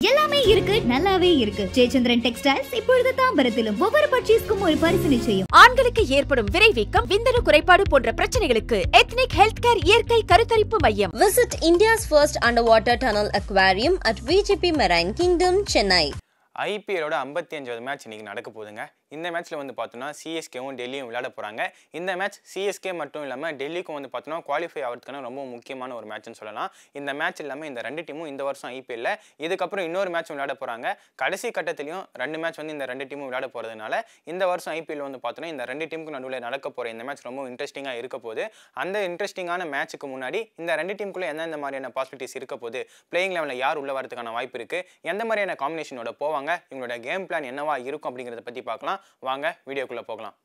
எல்லாமே இருக்கு நல்லாவே இருக்கு ஜெயச்சந்திரன் டெக்ஸ்டைல்ஸ் இப்பொழுது தாம்பரத்திலும் ஒவ்வொரு பர்ச்சேஸ்க்கும் ஒரு பரிசு நிச்சயம் ஆண்களுக்கு ஏற்படும் விரைவீக்கம் விந்தணு குறைபாடு போன்ற பிரச்சனைகளுக்கு எத்னிக் ஹெல்த் கேர் இயற்கை கருத்தரிப்பு மையம் Visit India's first underwater tunnel aquarium at VGP Marine Kingdom, Chennai. ஐபிஎலோட ஐம்பத்தி அஞ்சாவது மேட்ச் இன்னைக்கு நடக்க போகுதுங்க இந்த மேட்ச்சில் வந்து பார்த்தோன்னா சிஎஸ்கேவும் டெல்லியும் விளையாட போகிறாங்க இந்த மேட்ச் சிஎஸ்கே மட்டும் இல்லாமல் டெல்லிக்கும் வந்து பார்த்தோன்னா குவாலிஃபை ஆகிறதுக்கான ரொம்ப முக்கியமான ஒரு மேட்ச்னு சொல்லலாம் இந்த மேட்ச் இல்லாமல் இந்த ரெண்டு டீமும் இந்த வருஷம் ஐபிஎல்ல இதுக்கப்புறம் இன்னொரு மேட்ச் விளையாட போகிறாங்க கடைசி கட்டத்திலையும் ரெண்டு மேட்ச் வந்து இந்த ரெண்டு டீமும் விளையாட போகிறதுனால இந்த வருஷம் ஐபிஎல் வந்து பார்த்தோன்னா இந்த ரெண்டு டீமுக்கு நடுவில் நடக்க போகிற இந்த மேட்ச் ரொம்ப இன்ட்ரெஸ்டிங்காக இருக்க போகுது அந்த இன்ட்ரெஸ்டிங்கான மேட்ச்சுக்கு முன்னாடி இந்த ரெண்டு டீமுக்குள்ளே எந்தெந்த மாதிரியான பாசிபிலிட்டிஸ் இருக்க போகுது பிளேயிங் லெவலில் யார் உள்ள வரதுக்கான வாய்ப்பு இருக்குது எந்த மாதிரியான காம்பினேஷனோட போவாங்க இவங்களோட கேம் பிளான் என்னவா இருக்கும் அப்படிங்கிறத பற்றி பார்க்கலாம் வாங்க வீடியோக்குள்ளே போகலாம்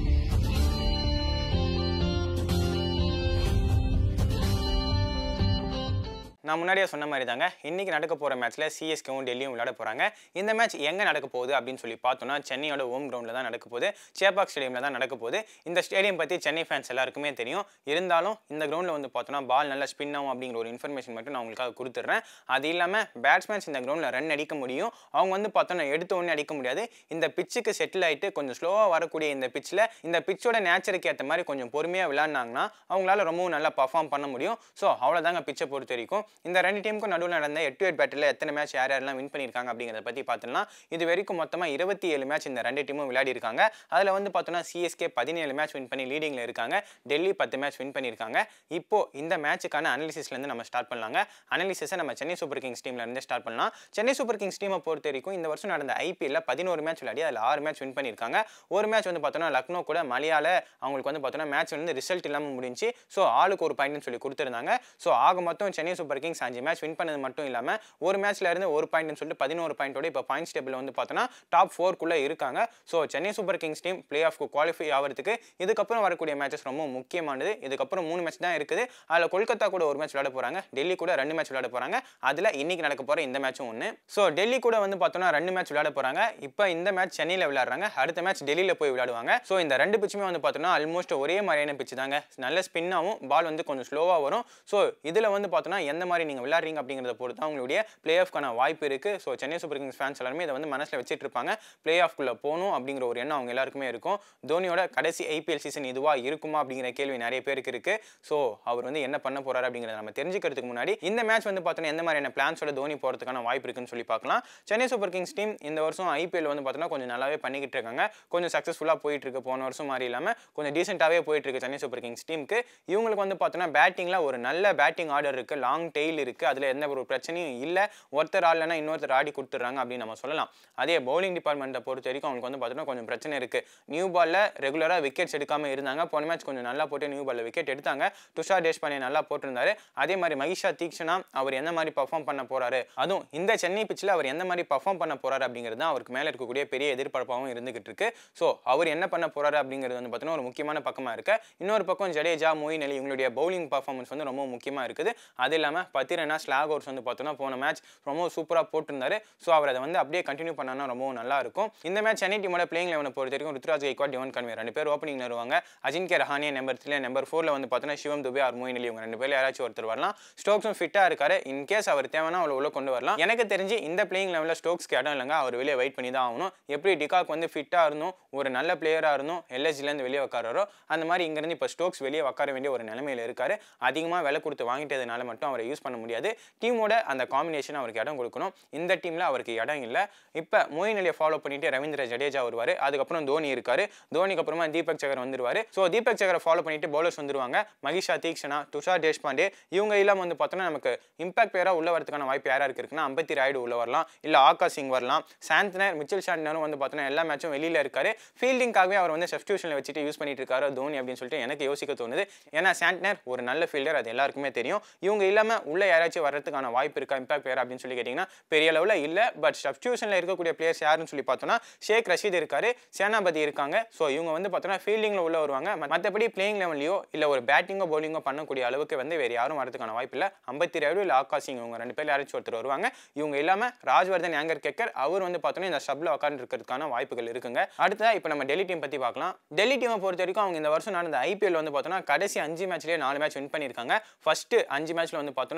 நான் முன்னாடியே சொன்ன மாதிரி தாங்க இன்னைக்கு நடக்க போகிற மேட்ச்சில் சிஎஸ்கேவும் டெல்லியும் விளையாட போகிறாங்க இந்த மேட்ச் எங்கே நடக்க போகுது அப்படின்னு சொல்லி பார்த்தோம்னா சென்னையோட ஹோம் கிரவுண்டில் தான் நடக்க போகுது சேப்பாக் ஸ்டேடியமில் தான் நடக்க போகுது இந்த ஸ்டேடியம் பற்றி சென்னை ஃபேன்ஸ் எல்லாருக்குமே தெரியும் இருந்தாலும் இந்த கிரவுண்டில் வந்து பார்த்தோம்னா பால் நல்லா ஸ்பின் ஆகும் அப்படிங்கிற ஒரு இன்ஃபர்மேஷன் மட்டும் நான் உங்களுக்காக கொடுத்துட்றேன் அது இல்லாமல் பேட்ஸ்மேன்ஸ் இந்த கிரவுண்டில் ரன் அடிக்க முடியும் அவங்க வந்து பார்த்தோன்னா எடுத்த உடனே அடிக்க முடியாது இந்த பிச்சுக்கு செட்டில் ஆகிட்டு கொஞ்சம் ஸ்லோவாக வரக்கூடிய இந்த பிச்சில் இந்த பிச்சோட நேச்சருக்கு ஏற்ற மாதிரி கொஞ்சம் பொறுமையாக விளையாடினாங்கன்னா அவங்களால ரொம்பவும் நல்லா பர்ஃபார்ம் பண்ண முடியும் ஸோ அவ்வளோதாங்க பிச்சை பொறுத்த வரைக்கும் இந்த ரெண்டு டீமுக்கும் நடுவில் நடந்த எட்டு எட் பேட்டில் எத்தனை மேட்ச் யார் யாரெல்லாம் வின் பண்ணியிருக்காங்க அப்படிங்கிறத பற்றி பார்த்தோம்னா இது வரைக்கும் மொத்தமாக இருபத்தி ஏழு மேட்ச் இந்த ரெண்டு டீமும் விளையாடி இருக்காங்க அதில் வந்து பார்த்தோன்னா சிஎஸ்கே பதினேழு மேட்ச் வின் பண்ணி லீடிங்கில் இருக்காங்க டெல்லி பத்து மேட்ச் வின் பண்ணியிருக்காங்க இப்போ இந்த மேட்சுக்கான அனாலிசிஸ்லேருந்து நம்ம ஸ்டார்ட் பண்ணலாங்க அனாலிசிஸை நம்ம சென்னை சூப்பர் கிங்ஸ் டீம்ல இருந்து ஸ்டார்ட் பண்ணலாம் சென்னை சூப்பர் கிங்ஸ் டீமை பொறுத்த வரைக்கும் இந்த வருஷம் நடந்த ஐபிஎல்ல பதினோரு மேட்ச் விளையாடி அதில் ஆறு மேட்ச் வின் பண்ணியிருக்காங்க ஒரு மேட்ச் வந்து பார்த்தோன்னா லக்னோ கூட மலையால அவங்களுக்கு வந்து பார்த்தோன்னா மேட்ச் வந்து ரிசல்ட் இல்லாமல் முடிஞ்சு ஸோ ஆளுக்கு ஒரு பாயிண்ட்னு சொல்லி கொடுத்துருந்தாங்க ஸோ ஆக மொத்தம் சென்னை சூப்பர் கிங்ஸ் அஞ்சு மேட்ச் வின் பண்ணது மட்டும் இல்லாமல் ஒரு மேட்ச்ல இருந்து ஒரு பாயிண்ட்னு சொல்லிட்டு பதினோரு பாயிண்டோட இப்போ பாயிண்ட்ஸ் டேபிள் வந்து பார்த்தோன்னா டாப் ஃபோர்க்குள்ளே இருக்காங்க so Chennai super kings team play ஆஃப்க்கு குவாலிஃபை ஆகிறதுக்கு இதுக்கப்புறம் வரக்கூடிய மேட்சஸ் ரொம்ப முக்கியமானது இதுக்கப்புறம் மூணு மேட்ச் தான் இருக்குது அதில் கொல்கத்தா கூட ஒரு மேட்ச் விளையாட போகிறாங்க டெல்லி கூட ரெண்டு மேட்ச் விளையாட போகிறாங்க அதில் இன்னைக்கு நடக்க போகிற இந்த மேட்சும் ஒன்று ஸோ டெல்லி கூட வந்து பார்த்தோன்னா ரெண்டு மேட்ச் விளையாட போகிறாங்க இப்போ இந்த மேட்ச் சென்னையில் விளையாடுறாங்க அடுத்த மேட்ச் டெல்லியில் போய் விளையாடுவாங்க ஸோ இந்த ரெண்டு பிச்சுமே வந்து பார்த்தோன்னா ஆல்மோஸ்ட் ஒரே மாதிரியான பிச்சு தாங்க நல்ல ஸ்பின்னாகவும் பால் வந்து கொஞ்சம் ஸ்லோவாக வரும் ஸோ இதில் வந்து பார்த்தோன்னா எந்த மாதிரி நீங்கள் விளையாடுறீங்க அப்படிங்கிறத பொறுத்து தான் உங்களுடைய பிளே ஆஃப்க்கான வாய்ப்பு இருக்குது so Chennai super kings fans எல்லாருமே இதை வந்து மனசில் வச்சுட்டு இருப்பாங்க பிளே ஆஃப்குள்ளே போகணும் அப்படிங்கிற ஒரு எண்ணம் அவங்க எல்லாருக்குமே இருக்கும் தோனியோட கடைசி ஐபிஎல் சீசன் இதுவாக இருக்குமா அப்படிங்கிற கேள்வி நிறைய பேருக்கு இருக்குது ஸோ அவர் வந்து என்ன பண்ண போறாரு அப்படிங்கிறத நம்ம தெரிஞ்சுக்கிறதுக்கு முன்னாடி இந்த மேட்ச் வந்து பார்த்தோன்னா எந்த மாதிரியான பிளான்ஸோட தோனி போகிறதுக்கான வாய்ப்பு இருக்குன்னு சொல்லி பார்க்கலாம் சென்னை சூப்பர் கிங்ஸ் டீம் இந்த வருஷம் ஐபிஎல் வந்து பார்த்தோன்னா கொஞ்சம் நல்லாவே பண்ணிக்கிட்டு இருக்காங்க கொஞ்சம் சக்ஸஸ்ஃபுல்லாக போயிட்டு இருக்கு போன வருஷம் மாதிரி இல்லாமல் கொஞ்சம் டீசெண்டாகவே போயிட்டு இருக்கு சென்னை சூப்பர் கிங்ஸ் டீமுக்கு இவங்களுக்கு வந்து பார்த்தோன்னா பேட்டிங்கில் ஒரு நல்ல பேட்டிங் ஆர்டர் இருக்குது லாங் டெய்ல் இருக்குது அதில் எந்த ஒரு பிரச்சனையும் இல்லை ஒருத்தர் ஆடலைன்னா இன்னொருத்தர் ஆடி கொடுத்துட்றாங்க அப்படின்னு நம்ம சொல்லலாம் அதே பவுலிங் டிபார்ட்மெண்ட்டை பொறுத்த வரைக்கும் அவங்களுக்கு வந்து பார்த்தோன்னா கொஞ்சம் பிரச்சனை இருக்குது நியூ பாலில் ரெகுலராக விக்கெட்ஸ் எடுக்காமல் இருந்தாங்க போன மேட்ச் கொஞ்சம் நல்லா போட்டு நியூ பாலில் விக்கெட் எடுத்தாங்க துஷார் தேஷ்பாண்டே நல்லா போட்டிருந்தாரு அதே மாதிரி மகிஷா தீக்ஷனா அவர் எந்த மாதிரி பர்ஃபார்ம் பண்ண போறாரு அதுவும் இந்த சென்னை பிச்சில் அவர் எந்த மாதிரி பர்ஃபார்ம் பண்ண போறாரு அப்படிங்கிறது தான் அவருக்கு மேலே இருக்கக்கூடிய பெரிய எதிர்பார்ப்பாகவும் இருந்துகிட்டு இருக்கு ஸோ அவர் என்ன பண்ண போறாரு அப்படிங்கிறது வந்து பார்த்தீங்கன்னா ஒரு முக்கியமான பக்கமாக இருக்கு இன்னொரு பக்கம் ஜடேஜா மொயின் அலி இவங்களுடைய பவுலிங் பர்ஃபார்மன்ஸ் வந்து ரொம்ப முக்கியமாக இருக்குது அது இல்லாமல் பத்திரனா ஸ்லாக் ஓவர்ஸ் வந்து பார்த்தோன்னா போன மேட்ச் ரொம்ப சூப்பராக போட்டிருந்தாரு ஸோ அவர் அதை வந்து அப்படியே கண்டினியூ பண்ணனா ரொம்பவும் நல்லா இருக்கும் இந்த மேட்ச் சென்னை டீமோட பிளேயிங் லெவனை பொறுத்த வரைக்கும் ருத்ராஜ் கைக்வாட் டிவன் கன்வே ரெண்டு பேர் ஓப்பனிங் வருவாங்க அஜின்கே ரஹானியா நம்பர் த்ரீ நம்பர் ஃபோரில் வந்து பார்த்தோன்னா Shivam Dube or Moeen Ali இவங்க ரெண்டு பேர் யாராச்சும் ஒருத்தர் வரலாம் ஸ்டோக்ஸும் ஃபிட்டாக இருக்காரு இன் கேஸ் அவர் தேவைன்னா அவ்வளோ உள்ள கொண்டு வரலாம் எனக்கு தெரிஞ்சு இந்த பிளேயிங் லெவலில் ஸ்டோக்ஸ்க்கு இடம் இல்லைங்க அவர் வெளியே வெயிட் பண்ணி தான் ஆகணும் எப்படி டிகாக் வந்து ஃபிட்டாக இருந்தும் ஒரு நல்ல பிளேயராக இருந்தும் எல்எஸ்ஜிலேருந்து வெளியே உட்காராரோ அந்த மாதிரி இங்கேருந்து இப்போ ஸ்டோக்ஸ் வெளியே உட்கார வேண்டிய ஒரு நிலைமையில் இருக்காரு அதிகமாக விலை கொடுத்து வாங்கிட்டதுனால மட்டும் அவரை யூஸ் பண்ண முடியாது டீமோட அந்த காம்பினேஷன் அவருக்கு இடம் கொடுக்கணும் இந்த டீமில் அவருக்கு இடம் இல்லை இப்போ மோயின் அலியை ஃபாலோ பண்ணிட்டு ரவீந்திர ஜடேஜா வருவார் அதுக்கப்புறம் தோனி இருக்காரு தோனிக்கு அப்புறமா தீபக் சகர் வந்துருவாரு ஸோ தீபக் சகரை ஃபாலோ பண்ணிட்டு பவுலர்ஸ் வந்துருவாங்க மகிஷா தீக்ஷனா துஷார் தேஷ்பாண்டே இவங்க இல்லாமல் வந்து பார்த்தோன்னா நமக்கு இம்பாக்ட் பேராக உள்ள வரதுக்கான வாய்ப்பு யாராக இருக்குன்னா அம்பத்தி ராய்டு உள்ள வரலாம் இல்லை ஆகாஷ் சிங் வரலாம் சாந்தனர் மிச்சல் ஷாண்டனரும் வந்து பார்த்தோன்னா எல்லா மேட்சும் வெளியில் இருக்காரு ஃபீல்டிங்காகவே அவர் வந்து சப்ஸ்டியூஷனில் வச்சுட்டு யூஸ் பண்ணிட்டு இருக்காரு தோனி அப்படின்னு சொல்லிட்டு எனக்கு யோசிக்க தோணுது ஏன்னா சாண்டனர் ஒரு நல்ல ஃபீல்டர் அது எல்லாருக்குமே தெரியும் இவங்க இல்லாமல் உள்ள யாராச்சும் வர்றதுக்கான வாய்ப்பு இருக்கா இம்பாக்ட் பேர் அப்படின்னு சொல்லி கேட்டிங்கன்னா பெரிய லெவலில் இல்லை பட் சப்ஸ்டியூஷனில் இருக்கக்கூடிய பிளேயர்ஸ் யாருன்னு சொல்லி பார்த்தோன்னா ஷேக் ரஷீத் இருக்காரு சேனாபதி இருக்காங்க ஸோ இவங்க வந்து பார்த்தோன்னா ஃபீல்டிங்கில் உள்ள வருவாங்க மற்றபடி பிளேயிங் லெவல்லையோ இல்லை ஒரு பேட்டிங்கோ பவுலிங்கோ பண்ணக்கூடிய அளவுக்கு வந்து வேறு யாரும் வரதுக்கான வாய்ப்பு இல்லை ஐம்பத்தி ரெண்டு இல்லை ஆகாஷ் சிங் இவங்க ரெண்டு பேர் யாராச்சும் ஒருத்தர் வருவாங்க இவங்க இல்லாமல் ராஜ்வர்தன் ஏங்கர் கேக்கர் அவர் வந்து பார்த்தோன்னா இந்த சப்ல உட்காந்து இருக்கிறதுக்கான வாய்ப்புகள் இருக்குங்க அடுத்ததா இப்போ நம்ம டெல்லி டீம் பற்றி பார்க்கலாம் டெல்லி டீமை பொறுத்த வரைக்கும் அவங்க இந்த வருஷம் நடந்த ஐபிஎல் வந்து பார்த்தோன்னா கடைசி அஞ்சு மேட்ச்லேயே நாலு மேட்ச் வின் பண்ணியிருக்காங்க ஃபர்ஸ்ட் அஞ்சு மேட்ச்ல வந்து பார்த்தோன்னா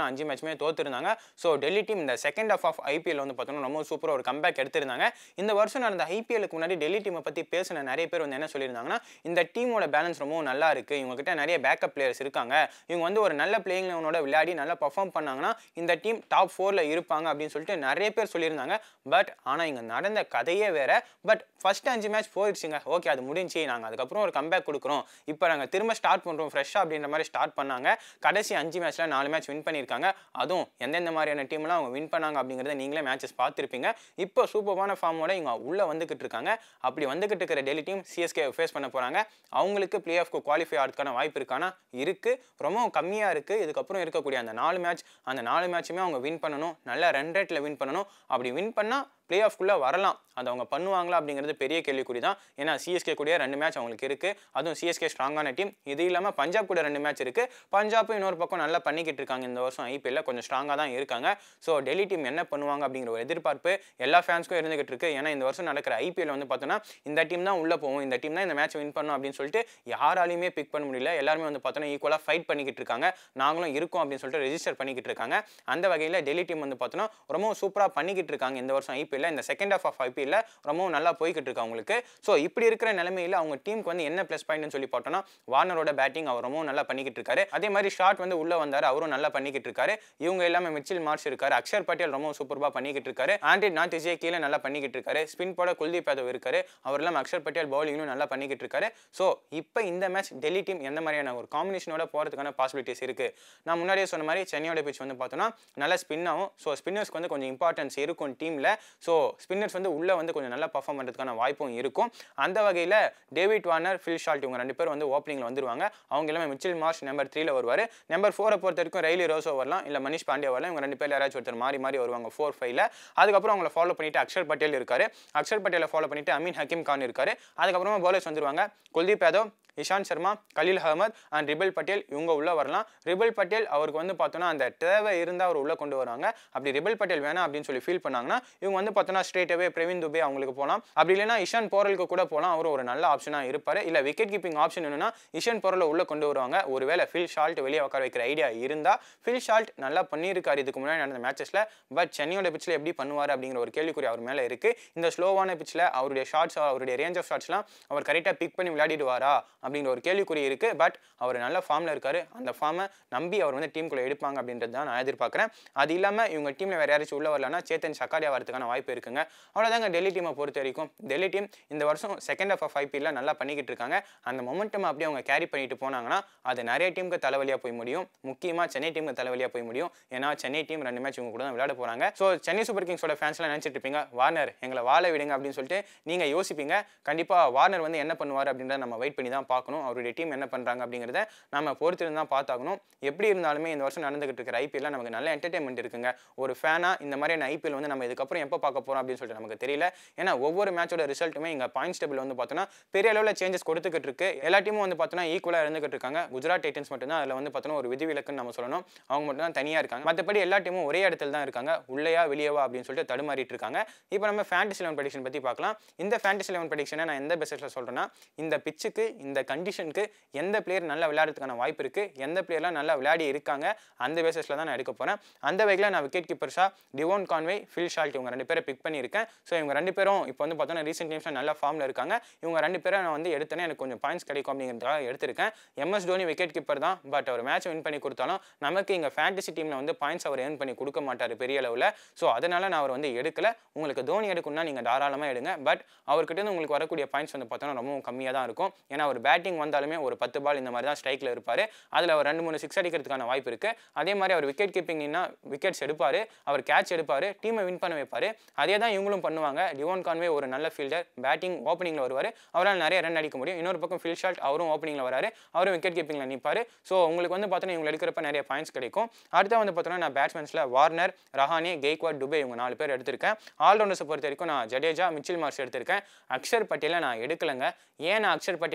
பார்த்தோன்னா அஞ்சு மேட்ச்மே தோத்துருந்தாங்க ஸோ டெல்லி டீம் இந்த செகண்ட் ஆஃப் ஆஃப் ஐபிஎல் வந்து பார்த்தோன்னா ரொம்ப சூப்பராக ஒரு கம்பேக் எடுத்திருந்தாங்க இந்த வருஷம் நடந்த ஐபிஎலுக்கு முன்னாடி டெல்லி டீமை பற்றி பேசின நிறைய பேர் வந்து என்ன சொல்லியிருந்தாங்கன்னா இந்த டீமோட பேலன்ஸ் ரொம்ப நல்லா இருக்குது இவங்ககிட்ட நிறைய பேக்கப் பிளேயர்ஸ் இருக்காங்க இவங்க வந்து ஒரு நல்ல பிளேயிங் லெவனோட விளையாடி நல்லா பர்ஃபார்ம் பண்ணாங்கன்னா இந்த டீம் டாப் ஃபோரில் இருப்பாங்க அப்படின்னு சொல்லிட்டு நிறைய பேர் சொல்லியிருந்தாங்க பட் ஆனால் இங்கே நடந்த கதையே வேற பட் ஃபர்ஸ்ட் அஞ்சு மேட்ச் போயிடுச்சுங்க ஓகே அது முடிஞ்சு நாங்கள் அதுக்கப்புறம் ஒரு கம்பேக் கொடுக்குறோம் இப்போ நாங்கள் திரும்ப ஸ்டார்ட் பண்ணுறோம் ஃப்ரெஷ்ஷாக அப்படின்ற மாதிரி ஸ்டார்ட் பண்ணாங்க கடைசி அஞ்சு மேட்ச்சில் நாலு மேட்ச் வின் பண்ணியிருக்காங்க அதுவும் எந்தெந்த மாதிரியான டீம்லாம் அவங்க வின் பண்ணாங்க அப்படிங்கிறத நீங்களே மேட்சஸ் பார்த்துருப்பீங்க இப்போ சூப்பரான ஃபார்மோட இவங்க உள்ளே வந்துக்கிட்டு இருக்காங்க அப்படி வந்துக்கிட்டு இருக்கிற டெல்லி டீம் சிஎஸ்கே ஃபேஸ் பண்ண போகிறாங்க அவங்களுக்கு பிளே ஆஃப்க்கு குவாலிஃபை ஆகிறதுக்கான வாய்ப்பு இருக்கானா இருக்குது ரொம்பவும் கம்மியாக இருக்குது இதுக்கப்புறம் இருக்கக்கூடிய அந்த நாலு மேட்ச் அந்த நாலு மேட்சுமே அவங்க வின் பண்ணணும் நல்ல ரன் ரேட்டில் வின் பண்ணணும் அப்படி வின் பண்ணால் பிளே ஆஃப்குள்ளே வரலாம் அது அவங்க பண்ணுவாங்களா அப்படிங்கிறது பெரிய கேள்விக்குறி தான் ஏன்னா சிஎஸ்கே கூட ரெண்டு மேட்ச் அவங்களுக்கு இருக்குது அதுவும் சிஎஸ்கே ஸ்ட்ராங்கான டீம் இது இல்லாமல் பஞ்சாப் கூட ரெண்டு மேட்ச் இருக்குது பஞ்சாப்பும் இன்னொரு பக்கம் நல்லா பண்ணிக்கிட்டு இருக்காங்க இந்த வருஷம் ஐபிஎல்ல கொஞ்சம் ஸ்ட்ராங்காக தான் இருக்காங்க ஸோ டெல்லி டீம் என்ன பண்ணுவாங்க அப்படிங்கிற ஒரு எதிர்பார்ப்பு எல்லா ஃபேன்ஸ்க்கும் இருந்துகிட்டு இருக்கு ஏன்னா இந்த வருஷம் நடக்கிற ஐபிஎல் வந்து பார்த்தோன்னா இந்த டீம் தான் உள்ளே போகும் இந்த டீம் தான் இந்த மேட்ச் வின் பண்ணும் அப்படின்னு சொல்லிட்டு யாராலையுமே பிக் பண்ண முடியல எல்லாருமே வந்து பார்த்தோன்னா ஈக்குவலாக ஃபைட் பண்ணிக்கிட்டு இருக்காங்க நாங்களும் இருக்கோம் அப்படின்னு சொல்லிட்டு ரெஜிஸ்டர் பண்ணிக்கிட்டு இருக்காங்க அந்த வகையில் டெல்லி டீம் வந்து பார்த்தோன்னா ரொம்பவும் சூப்பராக பண்ணிக்கிட்டு இருக்காங்க இந்த வருஷம் ஐபிஎல்ல இந்த செகண்ட் ஆஃப் ஆஃப் ஐபிஎல்ல ரொம்பவும் நல்லா போய்கிட்டு இருக்கு அவங்களுக்கு ஸோ இப்படி இருக்கிற நிலைமையில் அவங்க டீமுக்கு வந்து என்ன ப்ளஸ் பாயிண்ட்னு சொல்லி பார்த்தோன்னா வார்னரோட பேட்டிங் அவர் ரொம்பவும் நல்லா பண்ணிக்கிட்டு இருக்காரு அதே மாதிரி ஷாட் வந்து உள்ள வந்தார் அவரும் நல்லா பண்ணிக்கிட்டு இருக்காரு இவங்க எல்லாமே மிச்சில் மார்ச் இருக்காரு அக்ஷர் பட்டேல் ரொம்ப சூப்பராக பண்ணிக்கிட்டு இருக்காரு ஆண்டி நாத் விஜய் கீழே நல்லா பண்ணிக்கிட்டு இருக்காரு ஸ்பின் போட குல்தீப் யாதவ் இருக்காரு அவர் இல்லாமல் அக்ஷர் பட்டேல் பவுலிங்லும் நல்லா பண்ணிக்கிட்டு இருக்காரு ஸோ இப்போ இந்த மேட்ச் டெல்லி டீம் எந்த மாதிரியான ஒரு காம்பினேஷனோட போகிறதுக்கான பாசிபிலிட்டிஸ் இருக்கு நான் முன்னாடியே சொன்ன மாதிரி சென்னையோட பிச் வந்து பார்த்தோன்னா நல்லா ஸ்பின் ஆகும் ஸோ ஸ்பின்னர்ஸ்க்கு வந்து கொஞ்சம் இம்பார்ட்டன்ஸ் இருக்கும் டீமில் ஸோ ஸ்பின்னர்ஸ் வந்து உள்ளே வந்து கொஞ்சம் நல்லா பர்ஃபார்ம் பண்ணுறதுக்கான வாய்ப்பும் இருக்கும் அந்த வகையில் டேவிட் வார்னர் ஃபில் ஷால்ட் இவங்க ரெண்டு பேரும் வந்து ஓப்பனிங்கில் வந்துருவாங்க அவங்க எல்லாமே மிச்சில் மார்ச் நம்பர் த்ரீல வருவார் நம்பர் ஃபோரை பொறுத்த வரைக்கும் ரயிலி ரோசோ வரலாம் இல்லை மனிஷ் பாண்டே வரலாம் இவங்க ரெண்டு பேர் யாராச்சும் ஒருத்தர் மாறி மாறி வருவாங்க ஃபோர் ஃபைவ்ல அதுக்கப்புறம் அவங்கள ஃபாலோ பண்ணிட்டு அக்ஷர் பட்டேல் இருக்காரு அக்ஷர் பட்டேலை ஃபாலோ பண்ணிட்டு அமீன் ஹக்கீம் கான் இருக்காரு அதுக்கப்புறமா பவுலர்ஸ் வந்துருவாங்க குல்தீப் யாதவ் இஷாந்த் சர்மா கலீல் அகமத் அண்ட் ரிபல் பட்டேல் இவங்க உள்ள வரலாம் ரிபல் பட்டேல் அவருக்கு வந்து பார்த்தோன்னா அந்த தேவை இருந்தால் அவர் உள்ள கொண்டு வராங்க அப்படி ரிபல் பட்டேல் வேணாம் அப்படின்னு சொல்லி ஃபீல் பண்ணாங்கன்னா இவங்க வந்து பார்த்தோன்னா ஸ்ட்ரெயிட்டாகவே பிரவீன் துபே அவங்களுக்கு போகலாம் அப்படி இல்லைன்னா இஷான் போரலுக்கு கூட போகலாம் அவர் ஒரு நல்ல ஆப்ஷனாக இருப்பார் இல்லை விக்கெட் கீப்பிங் ஆப்ஷன் என்னன்னா இஷான் போரலை உள்ள கொண்டு வருவாங்க ஒருவேளை ஃபில் ஷால்ட் வெளியே உட்கார வைக்கிற ஐடியா இருந்தால் ஃபில் ஷால்ட் நல்லா பண்ணியிருக்காரு இதுக்கு முன்னாடி நடந்த மேட்சஸில் பட் சென்னையோட பிச்சில் எப்படி பண்ணுவார் அப்படிங்கிற ஒரு கேள்விக்குறி அவர் மேலே இருக்குது இந்த ஸ்லோவான பிச்சில் அவருடைய ஷாட்ஸ் அவருடைய ரேஞ்ச் ஆஃப் ஷாட்ஸ்லாம் அவர் கரெக்டாக பிக் பண்ணி விளையாடிடுவாரா அப்படிங்கிற ஒரு கேள்விக்குறி இருக்குது பட் அவர் நல்ல ஃபார்மில் இருக்காரு அந்த ஃபார்மை நம்பி அவர் வந்து டீமுக்குள்ளே எடுப்பாங்க அப்படின்றது தான் நான் எதிர்பார்க்குறேன் அது இல்லாமல் இவங்க டீமில் வேறு யாராச்சும் உள்ள வரலன்னா சேத்தன் சக்காரியா வரதுக்கான வாய்ப்பு இருக்குங்க அவ்வளோதாங்க டெல்லி டீமை பொறுத்த வரைக்கும் டெல்லி டீம் இந்த வருஷம் செகண்ட் ஆஃப் ஆஃப் ஐபிஎல்ல நல்லா பண்ணிக்கிட்டு இருக்காங்க அந்த மொமெண்டம் அப்படியே அவங்க கேரி பண்ணிட்டு போனாங்கன்னா அது நிறைய டீமுக்கு தலைவலியாக போய் முடியும் முக்கியமாக சென்னை டீமுக்கு தலைவலியாக போய் முடியும் ஏன்னா சென்னை டீம் ரெண்டு மேட்ச் இவங்க கூட தான் விளையாட போகிறாங்க ஸோ சென்னை சூப்பர் கிங்ஸோட ஃபேன்ஸ்லாம் நினச்சிட்டு இருப்பீங்க வார்னர் எங்களை வாழ விடுங்க அப்படின்னு சொல்லிட்டு நீங்கள் யோசிப்பீங்க கண்டிப்பாக வார்னர் வந்து என்ன பண்ணுவார் அப்படின்றத நம்ம வெயிட் பண்ணி தான் பார்க்கணும் அவருடைய டீம் என்ன பண்ணுறாங்க அப்படிங்கிறத நம்ம பொறுத்திருந்து தான் பார்த்தாகணும் எப்படி இருந்தாலுமே இந்த வருஷம் நடந்துகிட்டு இருக்கிற ஐபிஎல்ல நமக்கு நல்ல என்டர்டைன்மெண்ட் இருக்குங்க ஒரு ஃபேனாக இந்த மாதிரியான ஐபிஎல் வந்து நம்ம இதுக்கப்புறம் எப்போ பார்க்க போகிறோம் அப்படின்னு சொல்லிட்டு நமக்கு தெரியல ஏன்னா ஒவ்வொரு மேட்சோட ரிசல்ட்டுமே இங்கே பாயிண்ட்ஸ் டேபிள் வந்து பார்த்தோன்னா பெரிய அளவில் சேஞ்சஸ் கொடுத்துக்கிட்டு இருக்கு எல்லா டீமும் வந்து பார்த்தோன்னா ஈக்குவலாக இருந்துகிட்டு இருக்காங்க குஜராத் டைட்டன்ஸ் மட்டும்தான் அதில் வந்து பார்த்தோன்னா ஒரு விதிவிலக்குன்னு நம்ம சொல்லணும் அவங்க மட்டும் தான் தனியாக இருக்காங்க மற்றபடி எல்லா டீமும் ஒரே இடத்துல தான் இருக்காங்க உள்ளேயா வெளியவா அப்படின்னு சொல்லிட்டு தடுமாறிட்டு இருக்காங்க இப்போ நம்ம ஃபேண்டசி லெவன் ப்ரெடிக்ஷன் பற்றி பார்க்கலாம் இந்த ஃபேண்டசி லெவன் ப்ரெடிக்ஷனை நான் எந்த பெஸ்ட்டில் சொல்கிறேன்னா இந்த பிச்சுக்கு இந்த கண்டிஷனுக்கு எந்த பிளேயர் நல்லா விளையாடுறதுக்கான வாய்ப்பு இருக்குது எந்த பிளேயர்லாம் நல்லா விளையாடி இருக்காங்க அந்த பேசிஸில் தான் நான் எடுக்க போகிறேன் அந்த வகையில் நான் விக்கெட் கீப்பர்ஸாக டிவோன் கான்வே ஃபில் ஷால்ட் இவங்க ரெண்டு பேரை பிக் பண்ணியிருக்கேன் ஸோ இவங்க ரெண்டு பேரும் இப்போ வந்து பார்த்தோன்னா ரீசெண்ட் டைம்ஸில் நல்ல ஃபார்மில் இருக்காங்க இவங்க ரெண்டு பேரை நான் வந்து எடுத்தேனே எனக்கு கொஞ்சம் பாயிண்ட்ஸ் கிடைக்கும் அப்படிங்கிறதுக்காக எடுத்திருக்கேன் எம்எஸ் தோனி விக்கெட் கீப்பர் தான் பட் அவர் மேட்ச் வின் பண்ணி கொடுத்தாலும் நமக்கு இங்கே ஃபேண்டசி டீமில் வந்து பாயிண்ட்ஸ் அவர் ஏர்ன் பண்ணி கொடுக்க மாட்டார் பெரிய அளவில் ஸோ அதனால் நான் அவர் வந்து எடுக்கல உங்களுக்கு தோனி எடுக்கணும்னா நீங்கள் தாராளமாக எடுங்க பட் அவர்கிட்ட இருந்து உங்களுக்கு வரக்கூடிய பாயிண்ட்ஸ் வந்து பார்த்தோன்னா ரொம்பவும் கம்மியாக தான் இருக்கும் ஏன்னா அவர் பேட்டிங் வந்தாலுமே ஒரு பத்து பால் இந்த மாதிரி தான் ஸ்ட்ரைக்கில் இருப்பார் அதில் அவர் ரெண்டு மூணு சிக்ஸ் அடிக்கிறதுக்கான வாய்ப்பு இருக்குது அதே மாதிரி அவர் விக்கெட் கீப்பிங் நின்னா விக்கெட்ஸ் எடுப்பார் அவர் கேட்ச் எடுப்பார் டீமை வின் பண்ண வைப்பார் அதே தான் இவங்களும் பண்ணுவாங்க டிவோன் கான்வே ஒரு நல்ல ஃபீல்டர் பேட்டிங் ஓப்பனிங்கில் வருவார் அவரால் நிறைய ரன் அடிக்க முடியும் இன்னொரு பக்கம் ஃபில் ஷாட் அவரும் ஓப்பனிங்கில் வராரு அவரும் விக்கெட் கீப்பிங்கில் நிற்பார் ஸோ உங்களுக்கு வந்து பார்த்தோன்னா இவங்க எடுக்கிறப்ப நிறைய பாயிண்ட்ஸ் கிடைக்கும் அடுத்து வந்து பார்த்தோன்னா நான் பேட்ஸ்மேன்ஸில் வார்னர் ரஹானே கெய்க்வாட் டுபே இவங்க நாலு பேர் எடுத்திருக்கேன் ஆல்ரவுண்டர்ஸை பொறுத்த வரைக்கும் நான் ஜடேஜா மிச்சில் மார்ஸ் எடுத்திருக்கேன் அக்ஷர் பட்டேலை நான் எடுக்கலைங்க ஏன் நான் அக்ஷர் பட்டேல் எடுக்கலைன்னா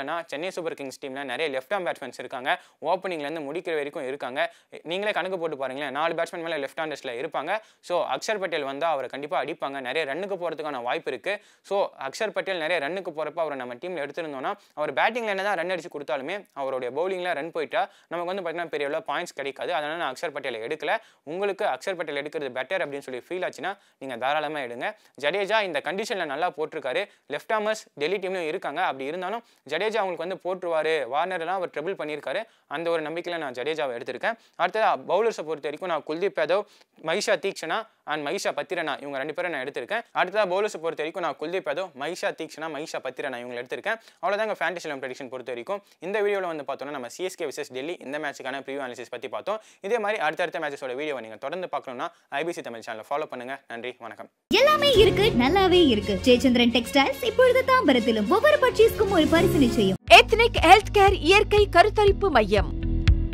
என்னன்னா சென்னை சூப்பர் கிங்ஸ் டீம்ல நிறைய லெஃப்ட் ஆம் பேட்ஸ்மேன்ஸ் இருக்காங்க ஓப்பனிங்லேருந்து முடிக்கிற வரைக்கும் இருக்காங்க நீங்களே கணக்கு போட்டு பாருங்களேன் நாலு பேட்ஸ்மேன் மேலே லெஃப்ட் ஹேண்டர்ஸில் இருப்பாங்க ஸோ அக்ஷர் பட்டேல் வந்தால் அவரை கண்டிப்பாக அடிப்பாங்க நிறைய ரன்னுக்கு போகிறதுக்கான வாய்ப்பு இருக்குது ஸோ அக்ஷர் பட்டேல் நிறைய ரன்னுக்கு போகிறப்ப அவரை நம்ம டீமில் எடுத்திருந்தோம்னா அவர் பேட்டிங்கில் என்ன தான் ரன் அடிச்சு கொடுத்தாலுமே அவருடைய பவுலிங்கில் ரன் போயிட்டா நமக்கு வந்து பார்த்தீங்கன்னா பெரிய அளவு பாயிண்ட்ஸ் கிடைக்காது அதனால் நான் அக்ஷர் பட்டேலை எடுக்கல உங்களுக்கு அக்ஷர் பட்டேல் எடுக்கிறது பெட்டர் அப்படின்னு சொல்லி ஃபீல் ஆச்சுன்னா நீங்கள் தாராளமாக எடுங்க ஜடேஜா இந்த கண்டிஷனில் நல்லா போட்டிருக்காரு லெஃப்ட் ஆமர்ஸ் டெல்லி டீம்லையும் இருக்காங்க அப்படி இருந்தாலும் ஜடேஜா அவங்களுக்கு வந்து போட்டுருவாரு வார்னர்லாம் அவர் ட்ரிபிள் பண்ணியிருக்காரு அந்த ஒரு நம்பிக்கையில் நான் ஜடேஜாவை எடுத்திருக்கேன் அடுத்தது பவுலர்ஸை பொறுத்த வரைக்கும் நான் குல்தீப் யாதவ் மைஷா தீக்ஷனா அண்ட் மைஷா பத்திரனா இவங்க ரெண்டு பேரும் நான் எடுத்திருக்கேன் அடுத்ததாக பவுலர்ஸை பொறுத்த வரைக்கும் நான் குல்தீப் யாதவ் மைஷா தீக்ஷனா மைஷா பத்திரனா இவங்க எடுத்திருக்கேன் அவ்வளோதாங்க ஃபேண்டசி லெவன் ப்ரெடிக்ஷன் பொறுத்த வரைக்கும் இந்த வீடியோவில் வந்து பார்த்தோம்னா நம்ம சிஎஸ்கே விசஸ் டெல்லி இந்த மேட்ச்சுக்கான ப்ரிவியூ அனாலிசிஸ் பற்றி பார்த்தோம் இதே மாதிரி அடுத்தடுத்த மேட்சஸோட வீடியோவை நீங்கள் தொடர்ந்து பார்க்கணும்னா ஐபிசி தமிழ் சேனலை ஃபாலோ பண்ணுங்க நன்றி வணக்கம் எல்லாமே இருக்கு நல்லாவே இருக்கு ஜெயச்சந்திரன் டெக்ஸ்டைல்ஸ் இப்பொழுது தாம்பரத்திலும் ஒவ்வொரு பர்ச்சேஸ்க்கும் ஒரு பரிசு நிச்சயம் எத்னிக் ஹெல்த் கேர் இயற்கை கருத்தரிப்பு மையம்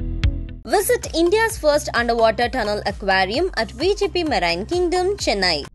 Visit India's first underwater tunnel aquarium at VGP Marine Kingdom, Chennai.